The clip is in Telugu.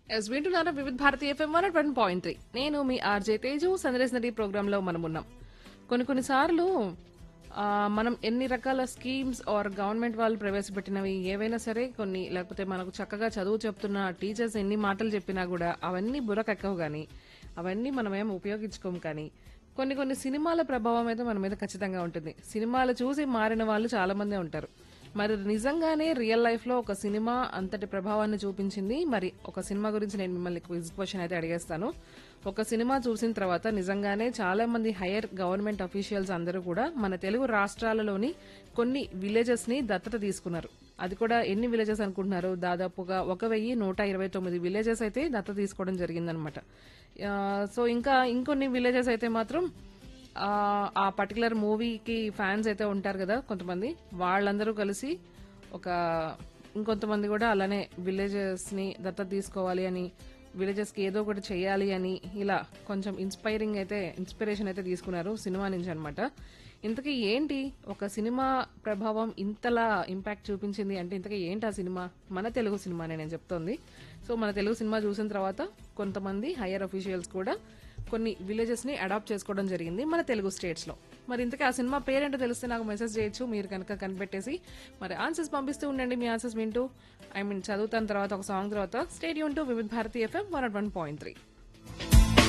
ఎస్ వింటున్నారా Vividh Bharati FM one one point three నేను మీ ఆర్జే తేజు సందేశ్ నది ప్రోగ్రామ్ లో మనం ఉన్నాం కొన్ని కొన్ని సార్లు ఆ, మనం ఎన్ని రకాల స్కీమ్స్ ఆర్ గవర్నమెంట్ వాళ్ళు ప్రవేశపెట్టినవి ఏవైనా సరే కొన్ని లేకపోతే మనకు చక్కగా చదువు చెప్తున్న టీచర్స్ ఎన్ని మాటలు చెప్పినా కూడా అవన్నీ బుర్రకెక్కవు కానీ అవన్నీ మనం ఏం ఉపయోగించుకోము కానీ కొన్ని కొన్ని సినిమాల ప్రభావం అయితే మన మీద ఖచ్చితంగా ఉంటుంది సినిమాలు చూసి మారిన వాళ్ళు చాలా మందే ఉంటారు మరి నిజంగానే రియల్ లైఫ్ లో ఒక సినిమా అంతటి ప్రభావాన్ని చూపించింది మరి ఒక సినిమా గురించి నేను మిమ్మల్ని క్విజ్ క్వశ్చన్ అయితే అడిగేస్తాను ఒక సినిమా చూసిన తర్వాత నిజంగానే చాలా మంది హైయర్ గవర్నమెంట్ అఫీషియల్స్ అందరూ కూడా మన తెలుగు రాష్ట్రాలలోని కొన్ని విలేజెస్ ని దత్తత తీసుకున్నారు అది కూడా ఎన్ని విలేజెస్ అనుకుంటున్నారు దాదాపుగా ఒక వెయ్యి నూట ఇరవై తొమ్మిది విలేజెస్ అయితే దత్తత తీసుకోవడం జరిగిందనమాట ఆ, సో ఇంకా ఇంకొన్ని విలేజెస్ అయితే మాత్రం ఆ, ఆ పర్టికులర్ మూవీకి ఫ్యాన్స్ అయితే ఉంటారు కదా కొంతమంది వాళ్ళందరూ కలిసి ఒక ఇంకొంతమంది కూడా అలానే విలేజెస్ ని దత్తత తీసుకోవాలి అని విలేజెస్ కి ఏదో ఒకటి చేయాలి అని ఇలా కొంచెం ఇన్స్పైరింగ్ అయితే ఇన్స్పిరేషన్ అయితే తీసుకున్నారు సినిమా నుంచి అనమాట ఇంతకీ ఏంటి ఒక సినిమా ప్రభావం ఇంతలా ఇంపాక్ట్ చూపించింది అంటే ఇంతకీ ఏంటి ఆ సినిమా మన తెలుగు సినిమానే నేను చెప్తోంది సో మన తెలుగు సినిమా చూసిన తర్వాత కొంతమంది హైయర్ అఫీషియల్స్ కూడా కొన్ని విలేజెస్ ని అడాప్ట్ చేసుకోవడం జరిగింది మన తెలుగు స్టేట్స్ లో మరి ఇంతకీ ఆ సినిమా పేరేంటో తెలిస్తే నాకు మెసేజ్ చేయొచ్చు మీరు కనుక కనిపెట్టేసి మరి ఆన్సర్స్ పంపిస్తూ ఉండండి మీ ఆన్సర్స్ వింటూ ఐ మీన్ చదువుతాను తర్వాత ఒక సాంగ్ తర్వాత stay tuned to Vividh Bharati FM one one point three